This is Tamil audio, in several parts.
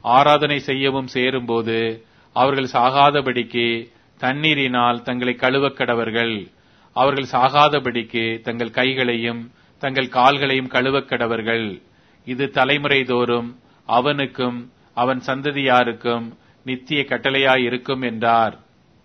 ஆராதனை செய்யவும் சேரும்போது அவர்கள் சாகாதபடிக்கு தண்ணீரினால் தங்களை கழுவக் கடவர்கள் அவர்கள் சாகாதபடிக்கு தங்கள் கைகளையும் தங்கள் கால்களையும் கழுவக் கடவர்கள் இது தலைமுறை தோறும் அவனுக்கும் அவன் சந்ததியாருக்கும் நித்திய கட்டளையாயிருக்கும் என்றார்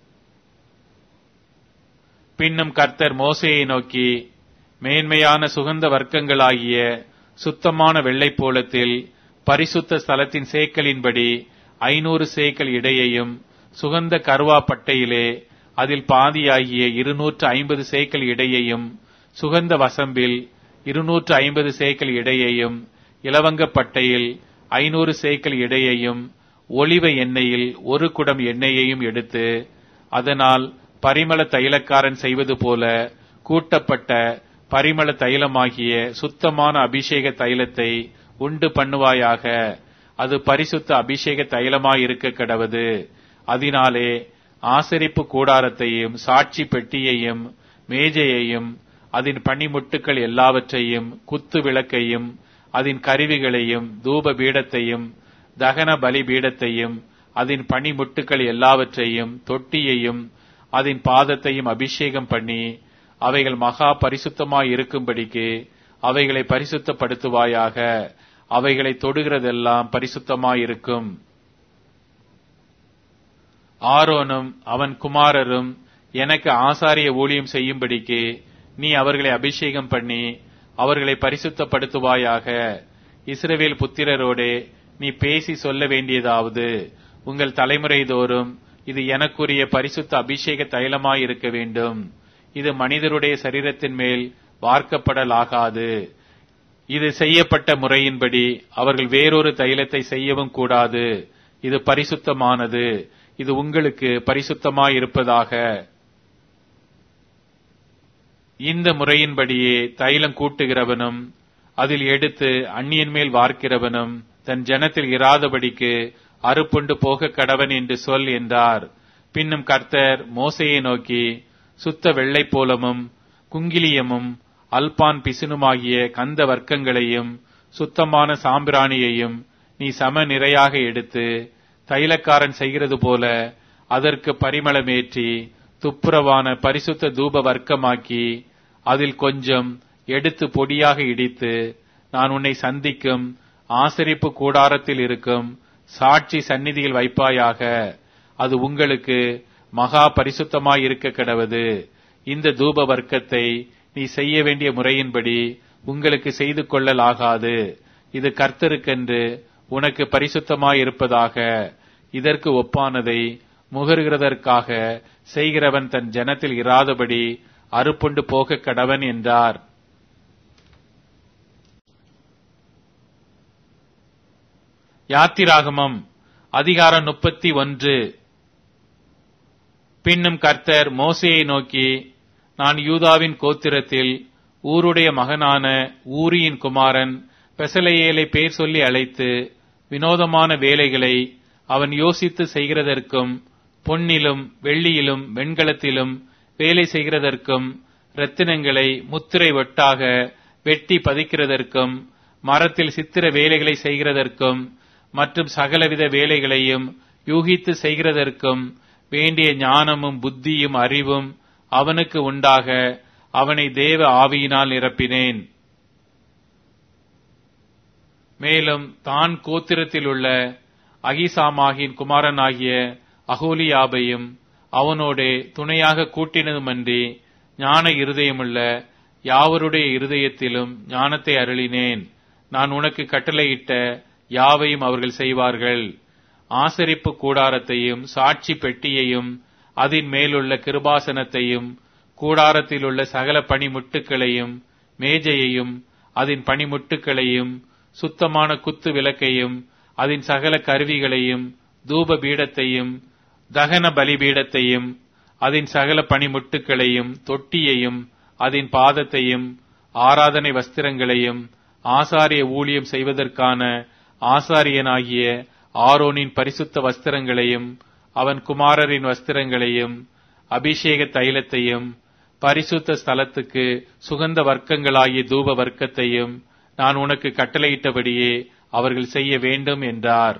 பின்னும் கர்த்தர் மோசையை நோக்கி மேன்மையான சுகந்த வர்க்கங்களாகிய சுத்தமான வெள்ளைப்போளத்தில் பரிசுத்த ஸ்தலத்தின் சேக்கலின்படி ஐநூறு சேக்கல் இடையையும் சுகந்த கருவா பட்டையிலே அதில் பாதியாகிய இருநூற்று ஐம்பது சேக்கல் இடையையும் சுகந்த வசம்பில் இருநூற்று ஐம்பது சேக்கல் இடையையும் இலவங்கப்பட்டையில் ஐநூறு சேக்கல் இடையையும் ஒளிவ எண்ணெயில் ஒரு குடம் எண்ணெயையும் எடுத்து அதனால் பரிமள தைலக்காரன் செய்வது போல கூட்டப்பட்ட பரிமள தைலமாகிய சுத்தமான அபிஷேக தைலத்தை உண்டு பண்ணுவாயாக அது பரிசுத்த அபிஷேக தைலமாயிருக்க கடவது அதனாலே ஆசரிப்பு கூடாரத்தையும் சாட்சி பெட்டியையும் மேஜையையும் அதன் பனிமுட்டுக்கள் எல்லாவற்றையும் குத்து விளக்கையும் அதன் கருவிகளையும் தூப பீடத்தையும் தகன பலி பீடத்தையும் அதன் பனிமுட்டுக்கள் எல்லாவற்றையும் தொட்டியையும் அதன் பாதத்தையும் அபிஷேகம் பண்ணி அவைகள் மகா பரிசுத்தமாய் இருக்கும்படிக்கு அவைகளை பரிசுத்தப்படுத்துவாயாக அவைகளை தொடுகிறதெல்லாம் பரிசுத்தமாயிருக்கும் ஆரோனும் அவன் குமாரரும் எனக்கு ஆசாரிய ஊழியம் செய்யும்படிக்கு நீ அவர்களை அபிஷேகம் பண்ணி அவர்களை பரிசுத்தப்படுத்துவாயாக இஸ்ரவேல் புத்திரரோடே நீ பேசி சொல்ல வேண்டியதாவது உங்கள் தலைமுறை தோறும் இது எனக்குரிய பரிசுத்த அபிஷேக தைலமாயிருக்க வேண்டும் இது மனிதருடைய சரீரத்தின் மேல் வார்க்கப்படலாகாது இது செய்யப்பட்ட முறையின்படி அவர்கள் வேறொரு தைலத்தை செய்யவும் கூடாது இது பரிசுத்தமானது இது உங்களுக்கு பரிசுத்தமாயிருப்பதாக இந்த முறையின்படியே தைலம் கூட்டுகிறவனும் அதில் எடுத்து அந்நியன் மேல் வார்க்கிறவனும் தன் ஜனத்தில் இராதபடிக்கு அறுப்புண்டு போக கடவன் என்று சொல் என்றார் பின்னும் கர்த்தர் மோசையை நோக்கி சுத்த வெள்ளை போலமும் குங்கிலியமும் அல்பான் பிசினுமாகிய கந்த வர்க்கங்களையும் சுத்தமான சாம்பிராணியையும் நீ சம நிறையாக எடுத்து தைலக்காரன் செய்கிறது போல அதற்கு பரிமளமேற்றி துப்புரவான பரிசுத்த தூப வர்க்கமாக்கி அதில் கொஞ்சம் எடுத்து பொடியாக இடித்து நான் உன்னை சந்திக்கும் ஆசரிப்பு கூடாரத்தில் இருக்கும் சாட்சி சந்நிதியில் வைப்பாயாக அது உங்களுக்கு மகா பரிசுத்தமாய் இருக்க கடவது இந்த தூப வர்க்கத்தை நீ செய்ய வேண்டிய முறையின்படி உங்களுக்கு செய்து கொள்ளலாகாது இது கர்த்தருக்கென்று உனக்கு பரிசுத்தமாய் இருப்பதாக இதற்கு ஒப்பானதை முகருகிறதற்காக செய்கிறவன் தன் ஜனத்தில் இராதபடி அறுப்புண்டு போக கடவன் என்றார் யாத்திராகமம் அதிகாரம் முப்பத்தி ஒன்று பின்னும் கர்த்தர் மோசையை நோக்கி நான் யூதாவின் கோத்திரத்தில் ஊருடைய மகனான ஊரியின் குமாரன் பெசலையேலை பேர் சொல்லி அழைத்து வினோதமான வேலைகளை அவன் யோசித்து செய்கிறதற்கும் பொன்னிலும் வெள்ளியிலும் வெண்கலத்திலும் வேலை செய்கிறதற்கும் ரத்தினங்களை முத்திரை ஒட்டாக வெட்டி பதிக்கிறதற்கும் மரத்தில் சித்திர வேலைகளை செய்கிறதற்கும் மற்றும் சகலவித வேலைகளையும் யூகித்து செய்கிறதற்கும் வேண்டிய ஞானமும் புத்தியும் அறிவும் அவனுக்கு உண்டாக அவனை தேவ ஆவியினால் நிரப்பினேன் மேலும் தான் கோத்திரத்தில் உள்ள அகிசாமாகின் குமாரனாகிய அகோலியாபையும் அவனோடே துணையாக கூட்டினதுமன்றி ஞான இருதயமுள்ள யாவருடைய இருதயத்திலும் ஞானத்தை அருளினேன் நான் உனக்கு கட்டளையிட்ட யாவையும் அவர்கள் செய்வார்கள் ஆசரிப்பு கூடாரத்தையும் சாட்சி பெட்டியையும் அதன் மேலுள்ள கிருபாசனத்தையும் கூடாரத்தில் உள்ள சகல பனிமுட்டுக்களையும் மேஜையையும் அதன் பனிமுட்டுக்களையும் சுத்தமான குத்து விளக்கையும் அதன் சகல கருவிகளையும் தூப பீடத்தையும் தகன பலிபீடத்தையும் அதன் சகல பனிமுட்டுக்களையும் தொட்டியையும் அதன் பாதத்தையும் ஆராதனை வஸ்திரங்களையும் ஆசாரிய ஊழியம் செய்வதற்கான ஆசாரியனாகிய ஆரோனின் பரிசுத்த வஸ்திரங்களையும் அவன் குமாரரின் வஸ்திரங்களையும் அபிஷேக தைலத்தையும் பரிசுத்த ஸ்தலத்துக்கு சுகந்த வர்க்கங்களாகிய தூப வர்க்கத்தையும் நான் உனக்கு கட்டளையிட்டபடியே அவர்கள் செய்ய வேண்டும் என்றார்